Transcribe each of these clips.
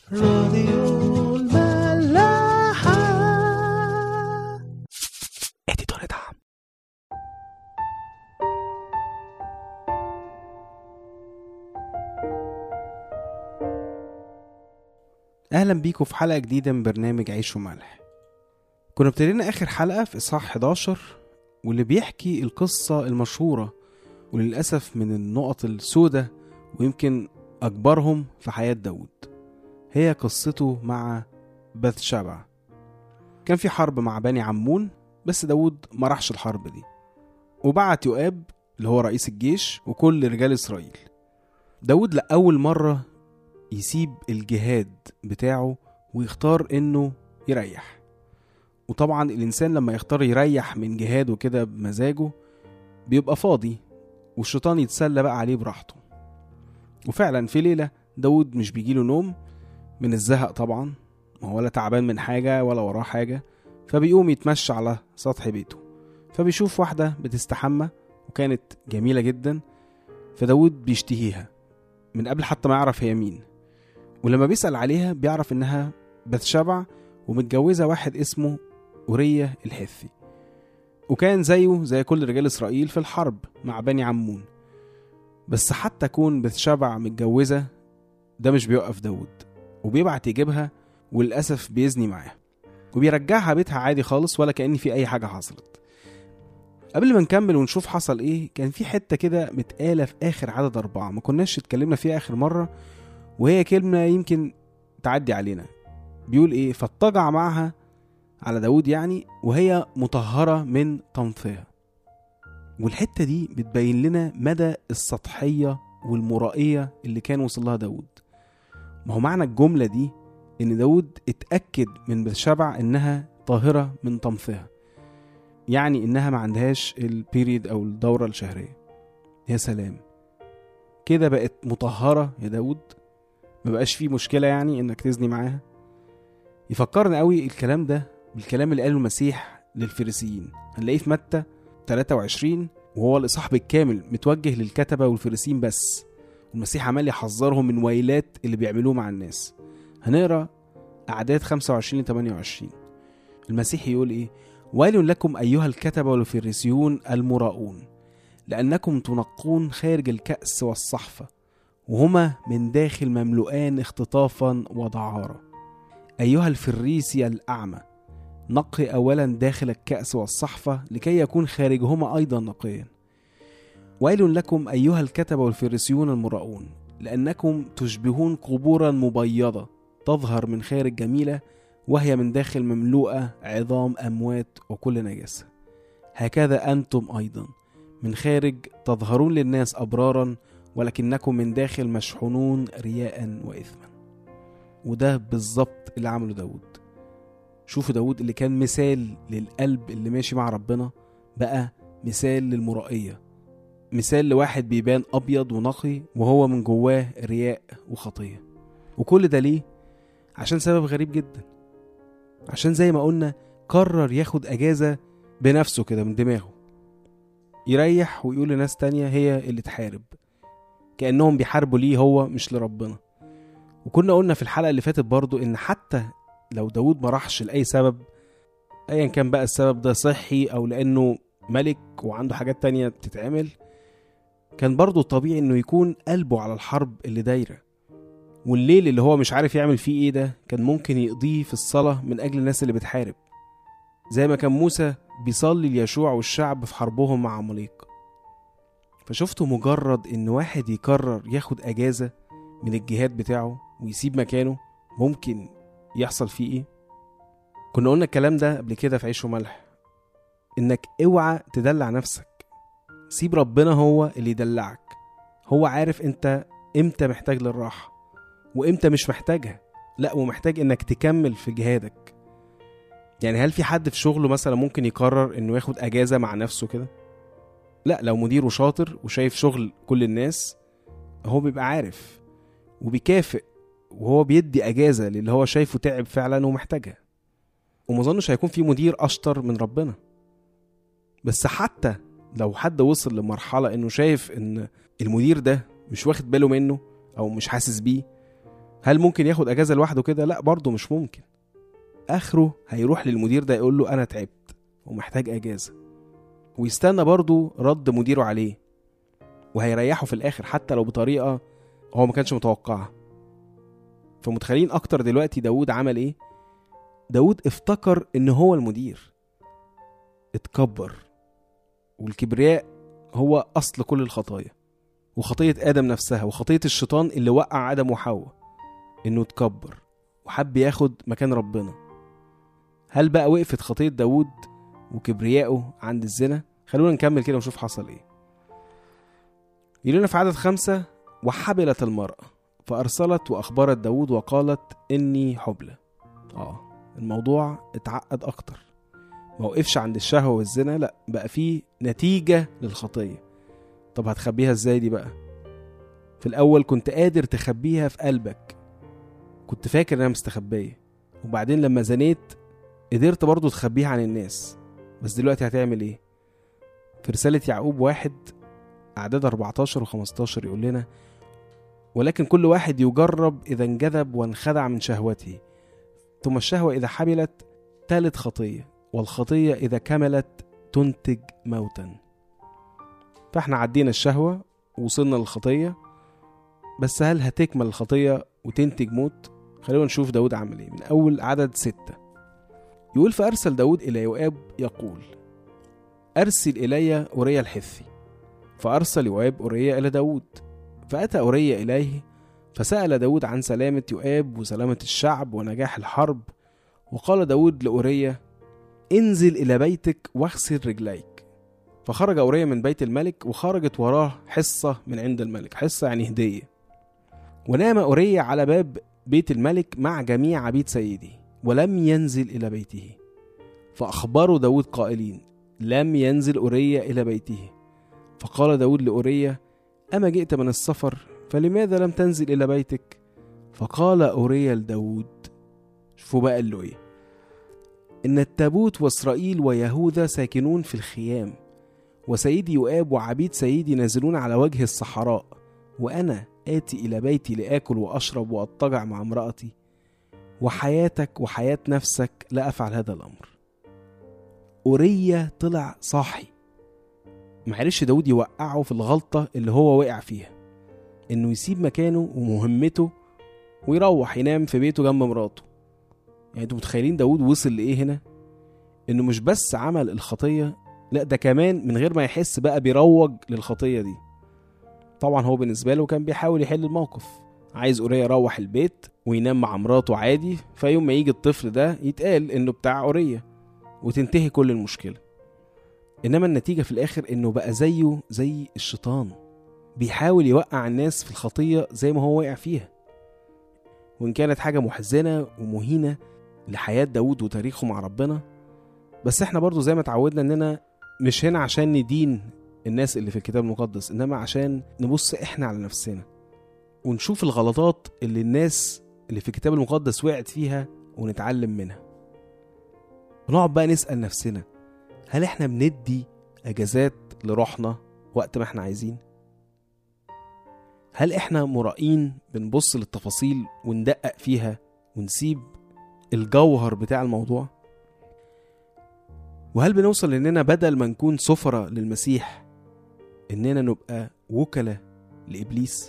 راديو الملاحة اديتور دعم اهلا بيكم في حلقه جديده من برنامج عيش وملح كنا ابتدينا اخر حلقه في اصحاح 11 واللي بيحكي القصه المشهوره وللاسف من النقط السوداء ويمكن اكبرهم في حياه داود هي قصته مع بث شبع كان في حرب مع بني عمون بس داود ما راحش الحرب دي وبعت يؤاب اللي هو رئيس الجيش وكل رجال إسرائيل داود لأول مرة يسيب الجهاد بتاعه ويختار إنه يريح وطبعا الإنسان لما يختار يريح من جهاده كده بمزاجه بيبقى فاضي والشيطان يتسلى بقى عليه براحته وفعلا في ليلة داود مش بيجيله نوم من الزهق طبعا ما هو ولا تعبان من حاجة ولا وراه حاجة فبيقوم يتمشى على سطح بيته فبيشوف واحدة بتستحمى وكانت جميلة جدا فداود بيشتهيها من قبل حتى ما يعرف هي مين ولما بيسأل عليها بيعرف إنها بتشبع ومتجوزة واحد اسمه أورية الحثي وكان زيه زي كل رجال إسرائيل في الحرب مع بني عمون بس حتى كون بتشبع متجوزة ده مش بيوقف داود وبيبعت يجيبها وللأسف بيزني معاها وبيرجعها بيتها عادي خالص ولا كأن في أي حاجة حصلت قبل ما نكمل ونشوف حصل ايه كان في حتة كده متقالة في آخر عدد أربعة ما كناش اتكلمنا فيها آخر مرة وهي كلمة يمكن تعدي علينا بيقول ايه فاضطجع معها على داود يعني وهي مطهرة من طمثها والحتة دي بتبين لنا مدى السطحية والمرائية اللي كان وصل لها داود ما هو معنى الجملة دي إن داود اتأكد من بتشبع إنها طاهرة من طمثها يعني إنها ما عندهاش البيريد أو الدورة الشهرية يا سلام كده بقت مطهرة يا داود ما بقاش فيه مشكلة يعني إنك تزني معاها يفكرنا قوي الكلام ده بالكلام اللي قاله المسيح للفريسيين هنلاقيه في متى 23 وهو الإصحاح بالكامل متوجه للكتبة والفريسيين بس والمسيح عمال يحذرهم من ويلات اللي بيعملوه مع الناس هنقرا أعداد 25 ل 28 المسيح يقول إيه ويل لكم أيها الكتبة والفريسيون المراؤون لأنكم تنقون خارج الكأس والصحفة وهما من داخل مملوءان اختطافا ودعارة أيها الفريسي الأعمى نقي أولا داخل الكأس والصحفة لكي يكون خارجهما أيضا نقيا ويل لكم أيها الكتبة والفريسيون المراؤون لأنكم تشبهون قبورا مبيضة تظهر من خارج جميلة وهي من داخل مملوءة عظام أموات وكل نجاسة هكذا أنتم أيضا من خارج تظهرون للناس أبرارا ولكنكم من داخل مشحونون رياء وإثما وده بالظبط اللي عمله داود شوفوا داود اللي كان مثال للقلب اللي ماشي مع ربنا بقى مثال للمرائية مثال لواحد بيبان أبيض ونقي وهو من جواه رياء وخطية وكل ده ليه؟ عشان سبب غريب جدا عشان زي ما قلنا قرر ياخد أجازة بنفسه كده من دماغه يريح ويقول لناس تانية هي اللي تحارب كأنهم بيحاربوا ليه هو مش لربنا وكنا قلنا في الحلقة اللي فاتت برضو إن حتى لو داود ما راحش لأي سبب أيا كان بقى السبب ده صحي أو لأنه ملك وعنده حاجات تانية بتتعمل كان برضو طبيعي إنه يكون قلبه على الحرب اللي دايرة والليل اللي هو مش عارف يعمل فيه إيه ده كان ممكن يقضيه في الصلاة من أجل الناس اللي بتحارب زي ما كان موسى بيصلي ليشوع والشعب في حربهم مع عماليق فشفته مجرد إن واحد يقرر ياخد أجازة من الجهاد بتاعه ويسيب مكانه ممكن يحصل فيه ايه كنا قلنا الكلام ده قبل كده في عيش وملح انك اوعى تدلع نفسك سيب ربنا هو اللي يدلعك هو عارف انت امتى محتاج للراحة وامتى مش محتاجها لا ومحتاج انك تكمل في جهادك يعني هل في حد في شغله مثلا ممكن يقرر انه ياخد اجازة مع نفسه كده لا لو مديره شاطر وشايف شغل كل الناس هو بيبقى عارف وبيكافئ وهو بيدي اجازه للي هو شايفه تعب فعلا ومحتاجها وما اظنش هيكون في مدير اشطر من ربنا بس حتى لو حد وصل لمرحله انه شايف ان المدير ده مش واخد باله منه او مش حاسس بيه هل ممكن ياخد اجازه لوحده كده لا برضه مش ممكن اخره هيروح للمدير ده يقول له انا تعبت ومحتاج اجازه ويستنى برضه رد مديره عليه وهيريحه في الاخر حتى لو بطريقه هو ما كانش متوقعها فمتخيلين اكتر دلوقتي داود عمل ايه داود افتكر ان هو المدير اتكبر والكبرياء هو اصل كل الخطايا وخطية آدم نفسها وخطية الشيطان اللي وقع آدم وحواء إنه اتكبر وحب ياخد مكان ربنا هل بقى وقفت خطية داود وكبريائه عند الزنا خلونا نكمل كده ونشوف حصل ايه يقول لنا في عدد خمسة وحبلت المرأة فأرسلت وأخبرت داود وقالت إني حبلى آه الموضوع اتعقد أكتر ما وقفش عند الشهوة والزنا لأ بقى فيه نتيجة للخطية طب هتخبيها ازاي دي بقى في الأول كنت قادر تخبيها في قلبك كنت فاكر إنها مستخبية وبعدين لما زنيت قدرت برضو تخبيها عن الناس بس دلوقتي هتعمل ايه في رسالة يعقوب واحد أعداد 14 و 15 يقول لنا ولكن كل واحد يجرب إذا انجذب وانخدع من شهوته ثم الشهوة إذا حملت تالت خطية والخطية إذا كملت تنتج موتا فاحنا عدينا الشهوة ووصلنا للخطية بس هل هتكمل الخطية وتنتج موت خلينا نشوف داود عمل ايه من أول عدد ستة يقول فأرسل داود إلى يؤاب يقول أرسل إلي أوريا الحثي فأرسل يؤاب أوريا إلى داود فأتى أوريا إليه فسأل داود عن سلامة يؤاب وسلامة الشعب ونجاح الحرب وقال داود لأوريا انزل إلى بيتك واغسل رجليك فخرج أوريا من بيت الملك وخرجت وراه حصة من عند الملك حصة يعني هدية ونام أوريا على باب بيت الملك مع جميع عبيد سيده ولم ينزل إلى بيته فأخبروا داود قائلين لم ينزل أوريا إلى بيته فقال داود لأوريا أما جئت من السفر فلماذا لم تنزل إلى بيتك فقال أوريا لداود شوفوا بقى قال له إيه إن التابوت وإسرائيل ويهوذا ساكنون في الخيام وسيدي يؤاب وعبيد سيدي نازلون على وجه الصحراء وأنا آتي إلى بيتي لآكل وأشرب وأضطجع مع امرأتي وحياتك وحياة نفسك لا أفعل هذا الأمر أوريا طلع صاحي معرفش داود يوقعه في الغلطة اللي هو وقع فيها إنه يسيب مكانه ومهمته ويروح ينام في بيته جنب مراته يعني انتوا متخيلين داود وصل لإيه هنا إنه مش بس عمل الخطية لا ده كمان من غير ما يحس بقى بيروج للخطية دي طبعا هو بالنسبة له كان بيحاول يحل الموقف عايز أوريا يروح البيت وينام مع مراته عادي فيوم ما يجي الطفل ده يتقال إنه بتاع أوريا وتنتهي كل المشكلة إنما النتيجة في الآخر إنه بقى زيه زي الشيطان بيحاول يوقع الناس في الخطية زي ما هو وقع فيها وإن كانت حاجة محزنة ومهينة لحياة داود وتاريخه مع ربنا بس احنا برضو زي ما اتعودنا اننا مش هنا عشان ندين الناس اللي في الكتاب المقدس انما عشان نبص احنا على نفسنا ونشوف الغلطات اللي الناس اللي في الكتاب المقدس وقعت فيها ونتعلم منها ونقعد بقى نسأل نفسنا هل احنا بندي اجازات لروحنا وقت ما احنا عايزين هل احنا مرائين بنبص للتفاصيل وندقق فيها ونسيب الجوهر بتاع الموضوع وهل بنوصل اننا بدل ما نكون سفرة للمسيح اننا نبقى وكلة لابليس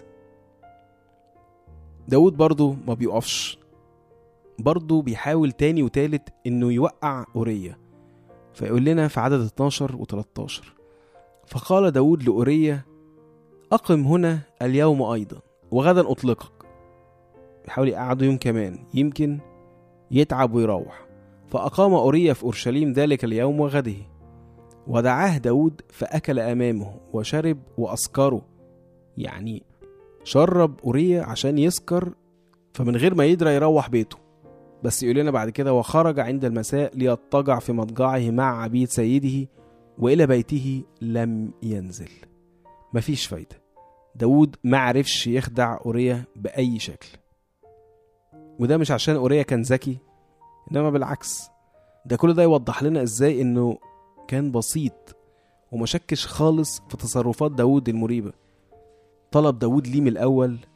داود برضو ما بيقفش برضو بيحاول تاني وتالت انه يوقع اوريا فيقول لنا في عدد 12 و 13 فقال داود لأوريا أقم هنا اليوم أيضا وغدا أطلقك يحاول يقعده يوم كمان يمكن يتعب ويروح فأقام أوريا في أورشليم ذلك اليوم وغده ودعاه داود فأكل أمامه وشرب وأسكره يعني شرب أوريا عشان يسكر فمن غير ما يدرى يروح بيته بس يقول لنا بعد كده وخرج عند المساء ليضطجع في مضجعه مع عبيد سيده وإلى بيته لم ينزل مفيش فايدة داود ما عرفش يخدع أوريا بأي شكل وده مش عشان أوريا كان ذكي إنما بالعكس ده كل ده يوضح لنا إزاي إنه كان بسيط ومشكش خالص في تصرفات داود المريبة طلب داود ليه من الأول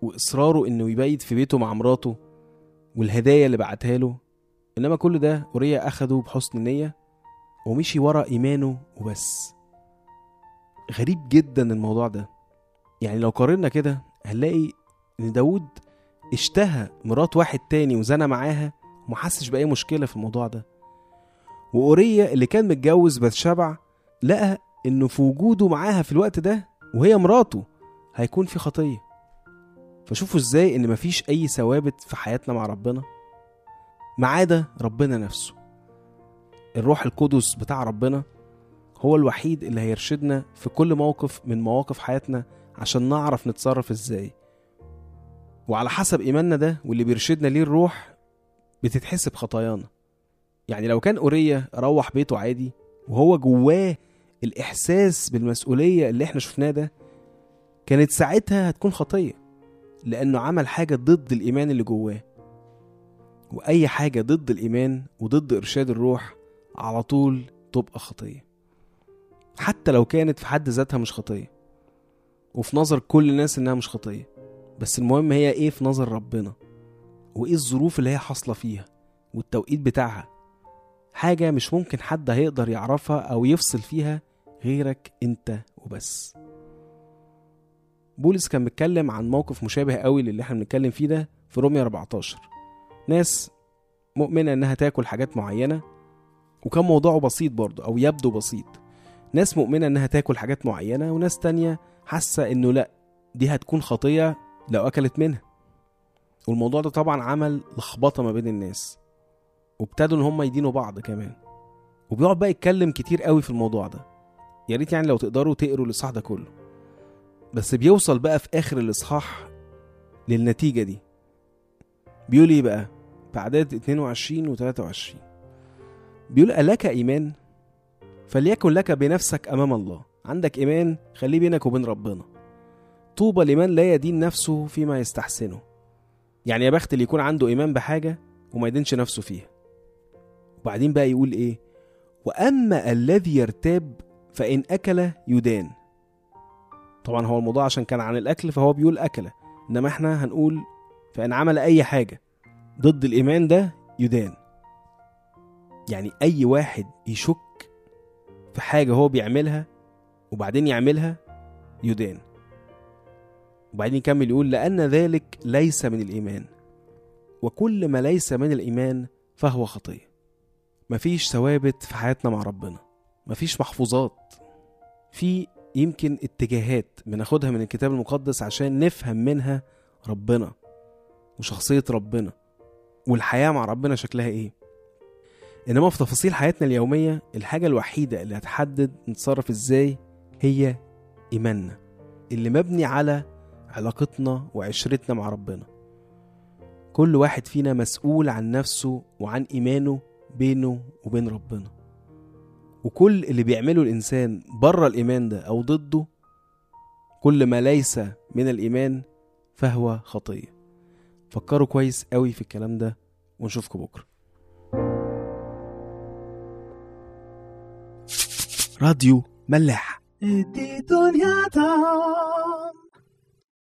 واصراره انه يبيت في بيته مع مراته والهدايا اللي بعتها له انما كل ده اوريا اخده بحسن نيه ومشي ورا ايمانه وبس غريب جدا الموضوع ده يعني لو قارنا كده هنلاقي ان داود اشتهى مرات واحد تاني وزنى معاها ومحسش بأي مشكلة في الموضوع ده وأوريا اللي كان متجوز بتشبع لقى إنه في وجوده معاها في الوقت ده وهي مراته هيكون في خطية فشوفوا ازاي ان مفيش اي ثوابت في حياتنا مع ربنا ما عدا ربنا نفسه الروح القدس بتاع ربنا هو الوحيد اللي هيرشدنا في كل موقف من مواقف حياتنا عشان نعرف نتصرف ازاي وعلى حسب ايماننا ده واللي بيرشدنا ليه الروح بتتحسب خطايانا يعني لو كان اوريا روح بيته عادي وهو جواه الاحساس بالمسؤوليه اللي احنا شفناه ده كانت ساعتها هتكون خطيه لانه عمل حاجه ضد الايمان اللي جواه واي حاجه ضد الايمان وضد ارشاد الروح على طول تبقى خطيه حتى لو كانت في حد ذاتها مش خطيه وفي نظر كل الناس انها مش خطيه بس المهم هي ايه في نظر ربنا وايه الظروف اللي هي حاصله فيها والتوقيت بتاعها حاجه مش ممكن حد هيقدر يعرفها او يفصل فيها غيرك انت وبس بولس كان بيتكلم عن موقف مشابه قوي للي احنا بنتكلم فيه ده في رومية 14 ناس مؤمنة انها تاكل حاجات معينة وكان موضوعه بسيط برضه او يبدو بسيط ناس مؤمنة انها تاكل حاجات معينة وناس تانية حاسة انه لا دي هتكون خطية لو اكلت منها والموضوع ده طبعا عمل لخبطة ما بين الناس وابتدوا ان هم يدينوا بعض كمان وبيقعد بقى يتكلم كتير قوي في الموضوع ده يا ريت يعني لو تقدروا تقروا الاصحاح ده كله بس بيوصل بقى في اخر الاصحاح للنتيجه دي بيقول ايه بقى في اعداد 22 و 23 بيقول ألك إيمان فليكن لك بنفسك أمام الله عندك إيمان خليه بينك وبين ربنا طوبى لمن لا يدين نفسه فيما يستحسنه يعني يا بخت اللي يكون عنده إيمان بحاجة وما يدينش نفسه فيها وبعدين بقى يقول إيه وأما الذي يرتاب فإن أكل يدان طبعا هو الموضوع عشان كان عن الأكل فهو بيقول أكل إنما إحنا هنقول فإن عمل أي حاجة ضد الإيمان ده يدان يعني أي واحد يشك في حاجة هو بيعملها وبعدين يعملها يدان وبعدين يكمل يقول لأن ذلك ليس من الإيمان وكل ما ليس من الإيمان فهو خطية مفيش ثوابت في حياتنا مع ربنا مفيش محفوظات في يمكن اتجاهات بناخدها من الكتاب المقدس عشان نفهم منها ربنا وشخصية ربنا والحياة مع ربنا شكلها ايه انما في تفاصيل حياتنا اليومية الحاجة الوحيدة اللي هتحدد نتصرف ازاي هي ايماننا اللي مبني على علاقتنا وعشرتنا مع ربنا كل واحد فينا مسؤول عن نفسه وعن ايمانه بينه وبين ربنا وكل اللي بيعمله الانسان بره الايمان ده او ضده كل ما ليس من الايمان فهو خطيه فكروا كويس قوي في الكلام ده ونشوفكم بكره راديو ملاح دي دنيا دام